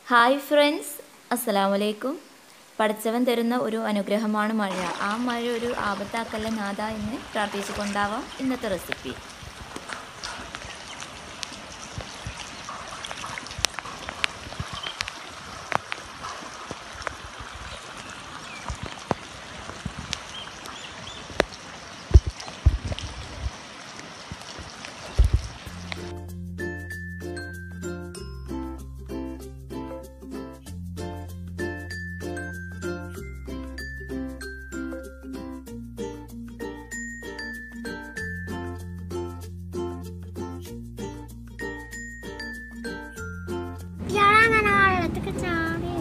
hi friends അസ്സലാമു അലൈക്കും പഠിച്ചവൻ തരുന്ന ഒരു അനുഗ്രഹമാണ് മഴ ആ മഴ ഒരു ആപത്താക്കല്ല നാഥ എന്ന് പ്രാർത്ഥിച്ചുകൊണ്ടാവാം ഇന്നത്തെ റെസിപ്പി ഇയാളങ്ങനെ വെള്ളത്തൊക്കെ ചാടി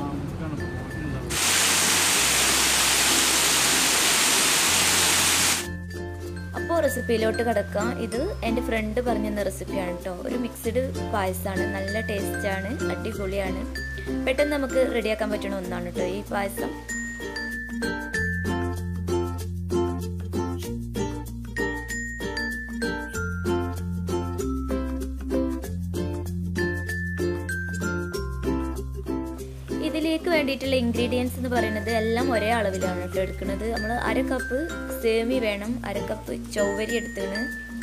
അപ്പോൾ റെസിപ്പിയിലോട്ട് കിടക്കാം ഇത് എൻ്റെ ഫ്രണ്ട് പറഞ്ഞു തന്ന റെസിപ്പിയാണ് കേട്ടോ ഒരു മിക്സ്ഡ് പായസമാണ് നല്ല ടേസ്റ്റാണ് അടിപൊളിയാണ് പെട്ടെന്ന് നമുക്ക് റെഡിയാക്കാൻ പറ്റുന്ന ഒന്നാണ് കേട്ടോ ഈ പായസം ഇതിലേക്ക് വേണ്ടിയിട്ടുള്ള ഇൻഗ്രീഡിയൻസ് എന്ന് പറയുന്നത് എല്ലാം ഒരേ അളവിലാണ് കേട്ടോ എടുക്കുന്നത് നമ്മൾ അര കപ്പ് സേമി വേണം അര കപ്പ് ചൗവരി എടുത്തിന്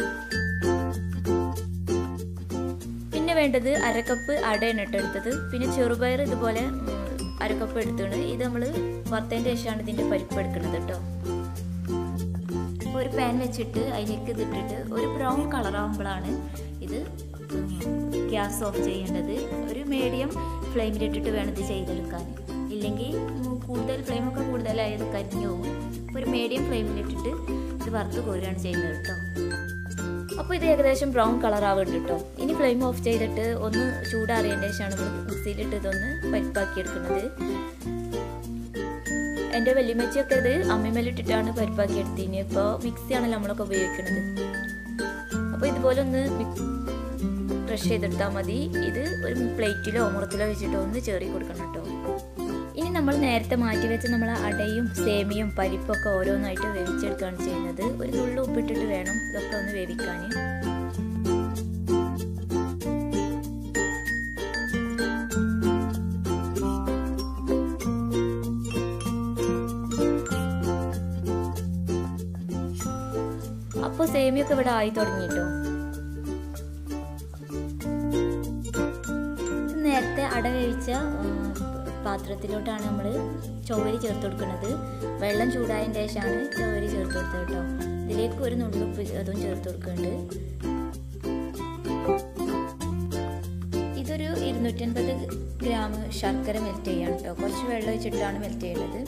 പിന്നെ വേണ്ടത് അര കപ്പ് അടയാണ് കേട്ടോ എടുത്തത് പിന്നെ ചെറുപയർ ഇതുപോലെ ഉം, അര കപ്പ് എടുത്താണ് ഇത് നമ്മൾ വറുത്തതിൻ്റെ ശേഷമാണ് ഇതിൻ്റെ പരിപ്പ് എടുക്കുന്നത് കേട്ടോ അപ്പോൾ ഒരു പാൻ വെച്ചിട്ട് അതിലേക്ക് ഇതിട്ടിട്ട് ഒരു ബ്രൗൺ കളറാകുമ്പോഴാണ് ഇത് ഗ്യാസ് ഓഫ് ചെയ്യേണ്ടത് ഒരു മീഡിയം ഫ്ലെയിമിലിട്ടിട്ട് വേണം ഇത് ചെയ്തെടുക്കാൻ ഇല്ലെങ്കിൽ ഉം, കൂടുതൽ ഫ്ലെയിമൊക്കെ കൂടുതലായത് കരിഞ്ഞു പോകും അപ്പോൾ ഒരു മീഡിയം ഫ്ലെയിമിലിട്ടിട്ട് ഇത് വറുത്ത് കോരുകയാണ് ചെയ്യുന്നത് കേട്ടോ അപ്പോൾ ഇത് ഏകദേശം ബ്രൗൺ കളർ ആവുന്നുണ്ട് കേട്ടോ ഇനി ഫ്ലെയിം ഓഫ് ചെയ്തിട്ട് ഒന്ന് ചൂടാറിയതിൻ്റെ ശേഷമാണ് നമ്മൾ മിക്സിയിലിട്ട് ഇതൊന്ന് പരിപ്പാക്കി എടുക്കുന്നത് എൻ്റെ വല്യമ്മച്ചിയൊക്കെ ഇത് അമ്മിമേലിട്ടിട്ടാണ് പരിപ്പാക്കി എടുത്തിന് ഇപ്പോൾ മിക്സിയാണല്ലോ നമ്മളൊക്കെ ഉപയോഗിക്കുന്നത് അപ്പോൾ ഇതുപോലെ ഒന്ന് ക്രഷ് ചെയ്തെടുത്താൽ മതി ഇത് ഒരു പ്ലേറ്റിലോ മുറത്തിലോ വെച്ചിട്ടോ ഒന്ന് ചേറി കൊടുക്കണം കേട്ടോ ഇനി നമ്മൾ നേരത്തെ മാറ്റി വെച്ച നമ്മൾ അടയും സേമിയും പരിപ്പൊക്കെ ഓരോന്നായിട്ട് വേവിച്ചെടുക്കുകയാണ് ചെയ്യുന്നത് ഒരു നുള്ളു ഉപ്പിട്ടിട്ട് വേണം ഇതൊക്കെ ഒന്ന് വേവിക്കാൻ അപ്പോൾ സേമിയൊക്കെ ഇവിടെ ആയി തുടങ്ങിട്ടോ നേരത്തെ അട വേവിച്ച ഉം, പാത്രത്തിലോട്ടാണ് നമ്മൾ ചൊവ്വരി ചേർത്ത് കൊടുക്കുന്നത് വെള്ളം ചൂടായതിൻ്റെ ശേഷമാണ് ചൊവ്വരി ചേർത്ത് കൊടുത്തത് കേട്ടോ ഇതിലേക്ക് ഒരു നുള്ളുപ്പ് അതും ചേർത്ത് കൊടുക്കുന്നുണ്ട് ഇതൊരു ഇരുന്നൂറ്റൻപത് ഗ്രാം ശർക്കര മെൽറ്റ് ചെയ്യാണ് കേട്ടോ കുറച്ച് വെള്ളം ഒഴിച്ചിട്ടാണ് മെൽറ്റ് ചെയ്യുന്നത്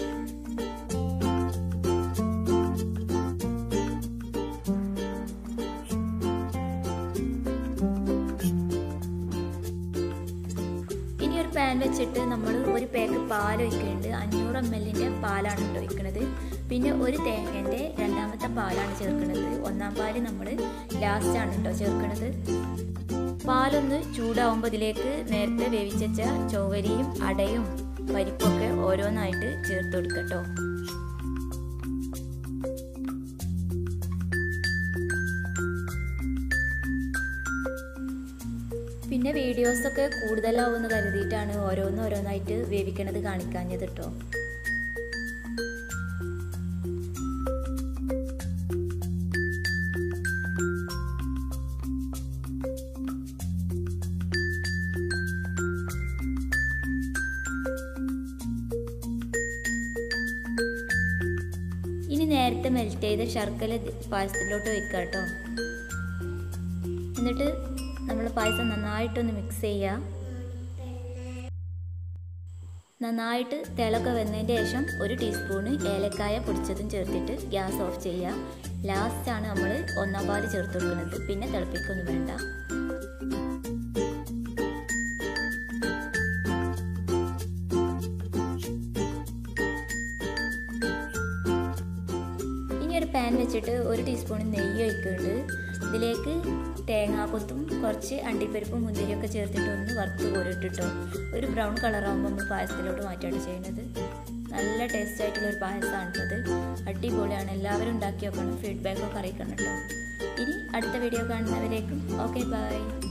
ഇനി ഒരു പാൻ വെച്ചിട്ട് നമ്മൾ ഒരു പാക്ക് പാൽ ഒഴിക്കുന്നുണ്ട് അഞ്ഞൂറ് എം എല്ലിൻ്റെ പാലാണ് കേട്ടോ ഒഴിക്കുന്നത് പിന്നെ ഒരു തേങ്ങൻ്റെ രണ്ടാമത്തെ പാലാണ് ചേർക്കുന്നത് ഒന്നാം പാല് നമ്മൾ ലാസ്റ്റാണ് കേട്ടോ ചേർക്കുന്നത് പാലൊന്ന് ചൂടാവുമ്പോൾ ഇതിലേക്ക് നേരത്തെ വേവിച്ച ചൊവ്വരിയും അടയും പരിപ്പൊക്കെ ഓരോന്നായിട്ട് ചേർത്ത് കൊടുക്കട്ടോ പിന്നെ വീഡിയോസൊക്കെ കൂടുതലാവുമെന്ന് കരുതിയിട്ടാണ് ഓരോന്ന് ഓരോന്നായിട്ട് വേവിക്കണത് കാണിക്കാഞ്ഞത് കേട്ടോ ഇനി നേരത്തെ മെൽറ്റ് ചെയ്ത ശർക്കര ദി- പായസത്തിലോട്ട് വെക്കുക കേട്ടോ എന്നിട്ട് നമ്മൾ പായസം നന്നായിട്ടൊന്ന് മിക്സ് ചെയ്യുക നന്നായിട്ട് തിളക്ക വന്നതിൻ്റെ ശേഷം ഒരു ടീസ്പൂണ് ഏലക്കായ പൊടിച്ചതും ചേർത്തിട്ട് ഗ്യാസ് ഓഫ് ചെയ്യുക ലാസ്റ്റാണ് നമ്മൾ ഒന്നാം പാല് ചേർത്ത് കൊടുക്കുന്നത് പിന്നെ തിളപ്പിക്കൊന്നും വേണ്ട ഇനി ഒരു പാൻ വെച്ചിട്ട് ഒരു ടീസ്പൂൺ നെയ്യ് ഒഴിക്കുന്നുണ്ട് ഇതിലേക്ക് തേങ്ങാക്കൊത്തും കുറച്ച് അണ്ടിപ്പരിപ്പും മുന്തിരിയൊക്കെ ചേർത്തിട്ട് ഒന്ന് വറുത്ത് കോരിട്ടിട്ടോ ഒരു ബ്രൗൺ കളറാകുമ്പോൾ നമ്മൾ പായസത്തിലോട്ട് മാറ്റുകയാണ് ചെയ്യുന്നത് നല്ല ടേസ്റ്റ് ആയിട്ടുള്ള ഒരു പായസമാണ് അത് അടിപൊളിയാണ് എല്ലാവരും ഉണ്ടാക്കി നോക്കണം ഫീഡ്ബാക്കൊക്കെ അറിയിക്കണം കേട്ടോ ഇനി അടുത്ത വീഡിയോ കാണുന്നവരേക്കും ഓക്കെ ബൈ